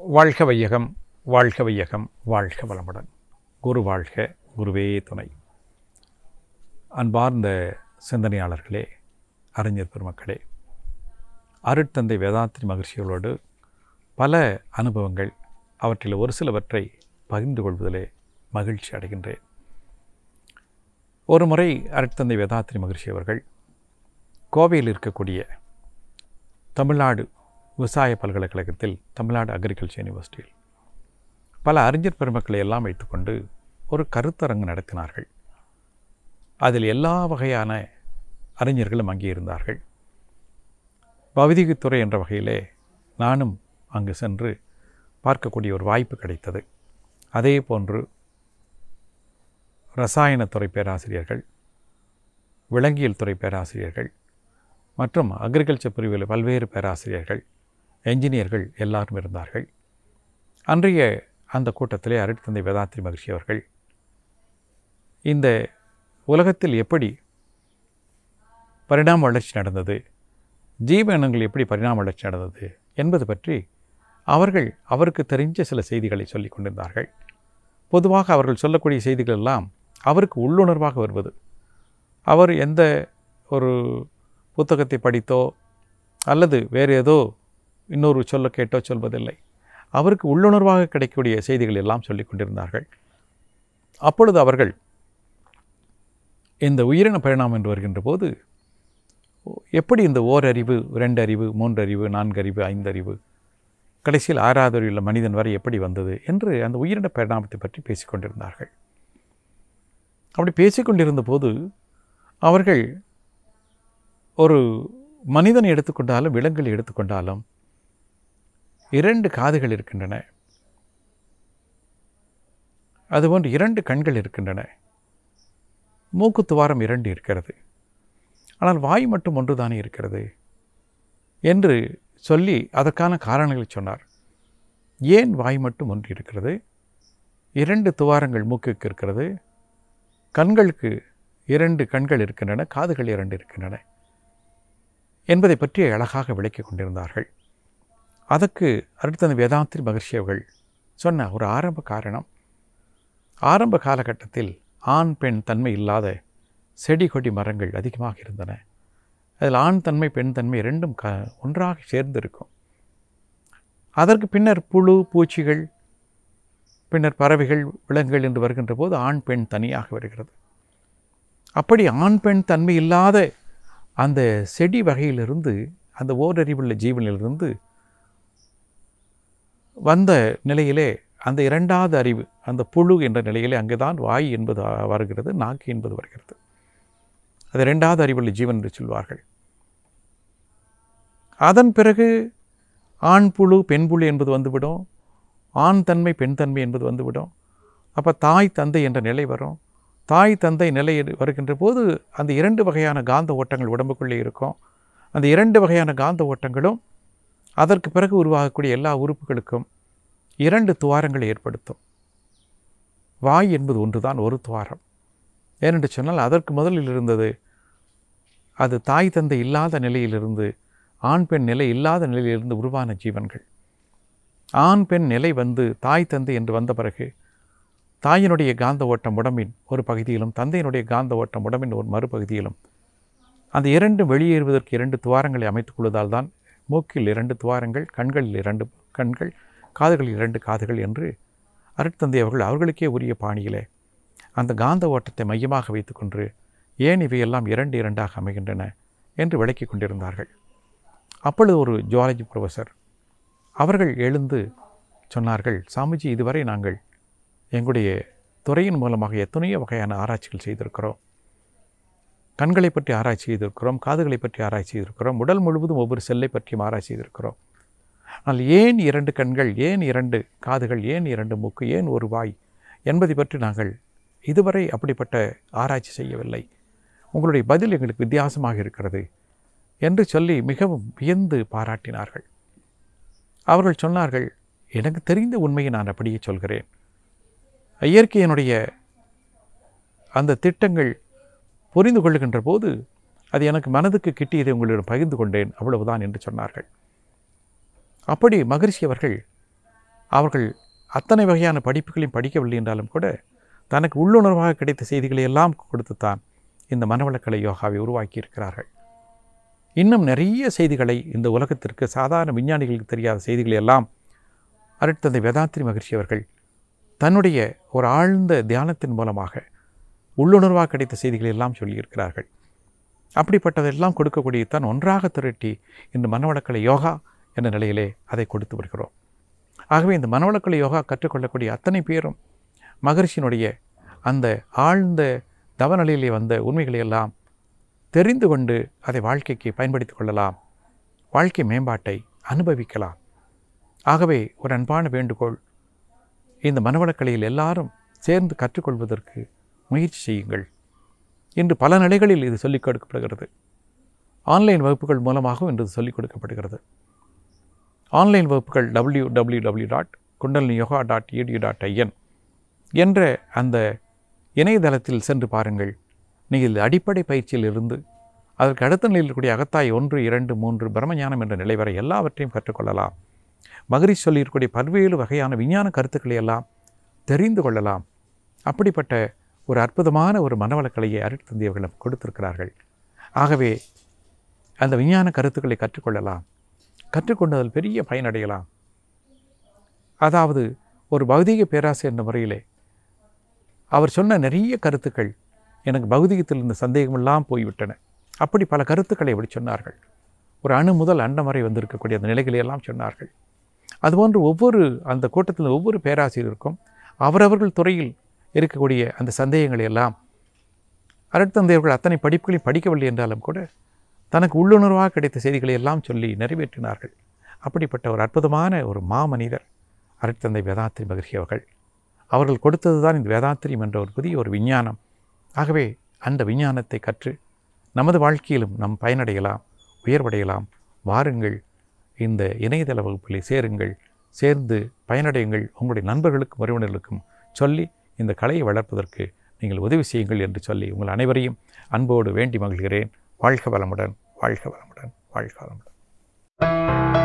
வாழ்க வையகம் வாழ்க வையகம் வாழ்க வளமுடன் குரு வாழ்க குருவே துணை அன்பார்ந்த சிந்தனையாளர்களே அறிஞர் பெருமக்களே அருட்தந்தை வேதாத்திரி மகிழ்ச்சிகளோடு பல அனுபவங்கள் அவற்றில் ஒரு சிலவற்றை பகிர்ந்து கொள்வதிலே மகிழ்ச்சி அடைகின்றேன் ஒரு முறை அருட்தந்தை வேதாத்திரி மகிழ்ச்சி அவர்கள் கோவையில் இருக்கக்கூடிய தமிழ்நாடு விவசாய பல்கலைக்கழகத்தில் தமிழ்நாடு அக்ரிகல்ச்சர் யூனிவர்சிட்டியில் பல அறிஞர் பெருமக்களை எல்லாம் வைத்துக்கொண்டு ஒரு கருத்தரங்கு நடத்தினார்கள் அதில் எல்லா வகையான அறிஞர்களும் அங்கே இருந்தார்கள் பௌதிகத்துறை என்ற வகையிலே நானும் அங்கு சென்று பார்க்கக்கூடிய ஒரு வாய்ப்பு கிடைத்தது அதே போன்று ரசாயனத்துறை பேராசிரியர்கள் விலங்கியல் துறை பேராசிரியர்கள் மற்றும் அக்ரிகல்ச்சர் பிரிவில் பல்வேறு பேராசிரியர்கள் என்ஜினியர்கள் எல்லாரும் இருந்தார்கள் அன்றைய அந்த கூட்டத்திலே அருட்தந்தை வேதாத்திரி மகிழ்ச்சி அவர்கள் இந்த உலகத்தில் எப்படி பரிணாம வளர்ச்சி நடந்தது ஜீவ இனங்கள் எப்படி பரிணாம வளர்ச்சி நடந்தது என்பது பற்றி அவர்கள் அவருக்கு தெரிஞ்ச சில செய்திகளை சொல்லிக் கொண்டிருந்தார்கள் பொதுவாக அவர்கள் சொல்லக்கூடிய செய்திகள் எல்லாம் அவருக்கு உள்ளுணர்வாக வருவது அவர் எந்த ஒரு புத்தகத்தை படித்தோ அல்லது வேறு ஏதோ இன்னொரு சொல்ல கேட்டோ சொல்வதில்லை அவருக்கு உள்ளுணர்வாக கிடைக்கக்கூடிய செய்திகள் எல்லாம் சொல்லிக் கொண்டிருந்தார்கள் அப்பொழுது அவர்கள் இந்த உயிரின பரிணாமம் என்று வருகின்ற போது எப்படி இந்த ஓரறிவு ரெண்டறிவு மூன்றறிவு நான்கறிவு ஐந்தறிவு கடைசியில் ஆறாவது அறிவுள்ள மனிதன் வரை எப்படி வந்தது என்று அந்த உயிரின பரிணாமத்தை பற்றி பேசிக்கொண்டிருந்தார்கள் அப்படி பேசிக்கொண்டிருந்த போது அவர்கள் ஒரு மனிதனை எடுத்துக்கொண்டாலும் விலங்குகளை எடுத்துக்கொண்டாலும் இரண்டு காதுகள் இருக்கின்றன அதுபோன்று இரண்டு கண்கள் இருக்கின்றன மூக்கு துவாரம் இரண்டு இருக்கிறது ஆனால் வாய் மட்டும் ஒன்றுதானே இருக்கிறது என்று சொல்லி அதற்கான காரணங்களை சொன்னார் ஏன் வாய் மட்டும் ஒன்று இருக்கிறது இரண்டு துவாரங்கள் மூக்குக்கு இருக்கிறது கண்களுக்கு இரண்டு கண்கள் இருக்கின்றன காதுகள் இரண்டு இருக்கின்றன என்பதை பற்றி அழகாக விளக்கிக் கொண்டிருந்தார்கள் அதற்கு அடுத்த வேதாந்திரி மகர்ஷி அவர்கள் சொன்ன ஒரு ஆரம்ப காரணம் ஆரம்ப காலகட்டத்தில் ஆண் பெண் தன்மை இல்லாத செடி கொடி மரங்கள் அதிகமாக இருந்தன அதில் ஆண் தன்மை பெண் தன்மை இரண்டும் க ஒன்றாக சேர்ந்திருக்கும் அதற்கு பின்னர் புழு பூச்சிகள் பின்னர் பறவைகள் விலங்குகள் என்று வருகின்ற போது ஆண் பெண் தனியாக வருகிறது அப்படி ஆண் பெண் தன்மை இல்லாத அந்த செடி வகையிலிருந்து அந்த ஓரறிவுள்ள ஜீவனிலிருந்து வந்த நிலையிலே அந்த இரண்டாவது அறிவு அந்த புழு என்ற நிலையிலே அங்குதான் வாய் என்பது வருகிறது நாக்கு என்பது வருகிறது அது இரண்டாவது அறிவுள்ள ஜீவன் என்று சொல்வார்கள் அதன் பிறகு ஆண் புழு பெண் புழு என்பது வந்துவிடும் ஆண் தன்மை பெண் தன்மை என்பது வந்துவிடும் அப்போ தாய் தந்தை என்ற நிலை வரும் தாய் தந்தை நிலை வருகின்ற போது அந்த இரண்டு வகையான காந்த ஓட்டங்கள் உடம்புக்குள்ளே இருக்கும் அந்த இரண்டு வகையான காந்த ஓட்டங்களும் அதற்கு பிறகு உருவாகக்கூடிய எல்லா உறுப்புகளுக்கும் இரண்டு துவாரங்களை ஏற்படுத்தும் வாய் என்பது ஒன்றுதான் ஒரு துவாரம் ஏனென்று சொன்னால் அதற்கு முதலில் இருந்தது அது தாய் தந்தை இல்லாத நிலையிலிருந்து ஆண் பெண் நிலை இல்லாத நிலையிலிருந்து உருவான ஜீவன்கள் ஆண் பெண் நிலை வந்து தாய் தந்தை என்று வந்த பிறகு தாயினுடைய காந்த ஓட்டம் உடம்பின் ஒரு பகுதியிலும் தந்தையினுடைய காந்த ஓட்டம் உடம்பின் ஒரு மறுபகுதியிலும் அந்த இரண்டும் வெளியேறுவதற்கு இரண்டு துவாரங்களை அமைத்துக் கொள்வதால் தான் மூக்கில் இரண்டு துவாரங்கள் கண்களில் இரண்டு கண்கள் காதுகளில் இரண்டு காதுகள் என்று அருட்தந்தை அவர்கள் அவர்களுக்கே உரிய பாணியிலே அந்த காந்த ஓட்டத்தை மையமாக வைத்துக்கொண்டு ஏன் இவையெல்லாம் இரண்டு இரண்டாக அமைகின்றன என்று விளக்கி கொண்டிருந்தார்கள் அப்பொழுது ஒரு ஜுவாலஜி ப்ரொஃபஸர் அவர்கள் எழுந்து சொன்னார்கள் சாமிஜி இதுவரை நாங்கள் எங்களுடைய துறையின் மூலமாக எத்தனையோ வகையான ஆராய்ச்சிகள் செய்திருக்கிறோம் கண்களை பற்றி ஆராய்ச்சி செய்திருக்கிறோம் காதுகளை பற்றி ஆராய்ச்சி செய்திருக்கிறோம் உடல் முழுவதும் ஒவ்வொரு செல்லை பற்றியும் ஆராய்ச்சி செய்திருக்கிறோம் ஆனால் ஏன் இரண்டு கண்கள் ஏன் இரண்டு காதுகள் ஏன் இரண்டு மூக்கு ஏன் ஒரு வாய் என்பதை பற்றி நாங்கள் இதுவரை அப்படிப்பட்ட ஆராய்ச்சி செய்யவில்லை உங்களுடைய பதில் எங்களுக்கு வித்தியாசமாக இருக்கிறது என்று சொல்லி மிகவும் வியந்து பாராட்டினார்கள் அவர்கள் சொன்னார்கள் எனக்கு தெரிந்த உண்மையை நான் அப்படியே சொல்கிறேன் இயற்கையினுடைய அந்த திட்டங்கள் புரிந்து கொள்ளுகின்ற போது அது எனக்கு மனதுக்கு கிட்டியதை உங்களிடம் பகிர்ந்து கொண்டேன் அவ்வளவுதான் என்று சொன்னார்கள் அப்படி மகரிஷி அவர்கள் அவர்கள் அத்தனை வகையான படிப்புகளையும் படிக்கவில்லை என்றாலும் கூட தனக்கு உள்ளுணர்வாக கிடைத்த செய்திகளை எல்லாம் கொடுத்துத்தான் இந்த மனவளக்கலை யோகாவை உருவாக்கி இருக்கிறார்கள் இன்னும் நிறைய செய்திகளை இந்த உலகத்திற்கு சாதாரண விஞ்ஞானிகளுக்கு தெரியாத செய்திகளை எல்லாம் அருட்தந்தை வேதாத்திரி மகிழ்ச்சி அவர்கள் தன்னுடைய ஒரு ஆழ்ந்த தியானத்தின் மூலமாக உள்ளுணர்வாக கிடைத்த செய்திகளை எல்லாம் சொல்லியிருக்கிறார்கள் அப்படிப்பட்டதெல்லாம் கொடுக்கக்கூடிய தான் ஒன்றாக திரட்டி இந்த மனவளக்கலை யோகா என்ற நிலையிலே அதை கொடுத்து வருகிறோம் ஆகவே இந்த மனவளக்கலை யோகா கற்றுக்கொள்ளக்கூடிய அத்தனை பேரும் மகரிஷியினுடைய அந்த ஆழ்ந்த தவநிலையிலே வந்த உண்மைகளை எல்லாம் தெரிந்து கொண்டு அதை வாழ்க்கைக்கு பயன்படுத்தி கொள்ளலாம் வாழ்க்கை மேம்பாட்டை அனுபவிக்கலாம் ஆகவே ஒரு அன்பான வேண்டுகோள் இந்த மனவளக்கலையில் எல்லாரும் சேர்ந்து கற்றுக்கொள்வதற்கு முயற்சி செய்யுங்கள் இன்று பல நிலைகளில் இது சொல்லிக் கொடுக்கப்படுகிறது ஆன்லைன் வகுப்புகள் மூலமாகவும் இன்று இது சொல்லிக் கொடுக்கப்படுகிறது ஆன்லைன் வகுப்புகள் W W W dot Kundalini yoga dot edu dot IN என்ற அந்த இணையதளத்தில் சென்று பாருங்கள் நீங்கள் அடிப்படை பயிற்சியில் இருந்து அதற்கு அடுத்த நிலையில் இருக்கக்கூடிய அகத்தாய் ஒன்று இரண்டு மூன்று பிரம்மஞானம் என்ற நிலை வரை எல்லாவற்றையும் கற்றுக்கொள்ளலாம் மகரிஷ் சொல்லியிருக்கக்கூடிய பல்வேறு வகையான விஞ்ஞான கருத்துக்களை எல்லாம் தெரிந்து கொள்ளலாம் அப்படிப்பட்ட ஒரு அற்புதமான ஒரு மனவளக்கலையை அருட்தந்தையர்களும் கொடுத்திருக்கிறார்கள் ஆகவே அந்த விஞ்ஞான கருத்துக்களை கற்றுக்கொள்ளலாம் கற்றுக்கொண்டதில் பெரிய பயனடையலாம் அதாவது ஒரு பௌதீக பேராசிரியர் என்ற முறையிலே அவர் சொன்ன நிறைய கருத்துக்கள் எனக்கு பௌதிகத்தில் இருந்த சந்தேகமெல்லாம் போய்விட்டன அப்படி பல கருத்துக்களை அப்படி சொன்னார்கள் ஒரு அணு முதல் அண்டம் வரை வந்திருக்கக்கூடிய அந்த நிலைகளை எல்லாம் சொன்னார்கள் அதுபோன்று ஒவ்வொரு அந்த கூட்டத்தில் ஒவ்வொரு பேராசிரியருக்கும் அவரவர்கள் துறையில் இருக்கக்கூடிய அந்த சந்தேகங்களை எல்லாம் அருட்தந்தையர்கள் அத்தனை படிப்புகளையும் படிக்கவில்லை என்றாலும் கூட தனக்கு உள்ளுணர்வாக கிடைத்த செய்திகளை எல்லாம் சொல்லி நிறைவேற்றினார்கள் அப்படிப்பட்ட ஒரு அற்புதமான ஒரு மாமனிதர் அருட்தந்தை வேதாத்திரி மகிழ்ச்சி அவர்கள் அவர்கள் கொடுத்தது தான் இந்த வேதாத்திரியம் என்ற ஒரு புதிய ஒரு விஞ்ஞானம் ஆகவே அந்த விஞ்ஞானத்தை கற்று நமது வாழ்க்கையிலும் நம் பயனடையலாம் உயர்வடையலாம் வாருங்கள் இந்த இணையதள வகுப்பில் சேருங்கள் சேர்ந்து பயனடையுங்கள் உங்களுடைய நண்பர்களுக்கும் உறவினர்களுக்கும் சொல்லி இந்த கலையை வளர்ப்பதற்கு நீங்கள் உதவி செய்யுங்கள் என்று சொல்லி உங்கள் அனைவரையும் அன்போடு வேண்டி மகிழ்கிறேன் வாழ்க வளமுடன் வாழ்க வளமுடன் வாழ்க வளமுடன்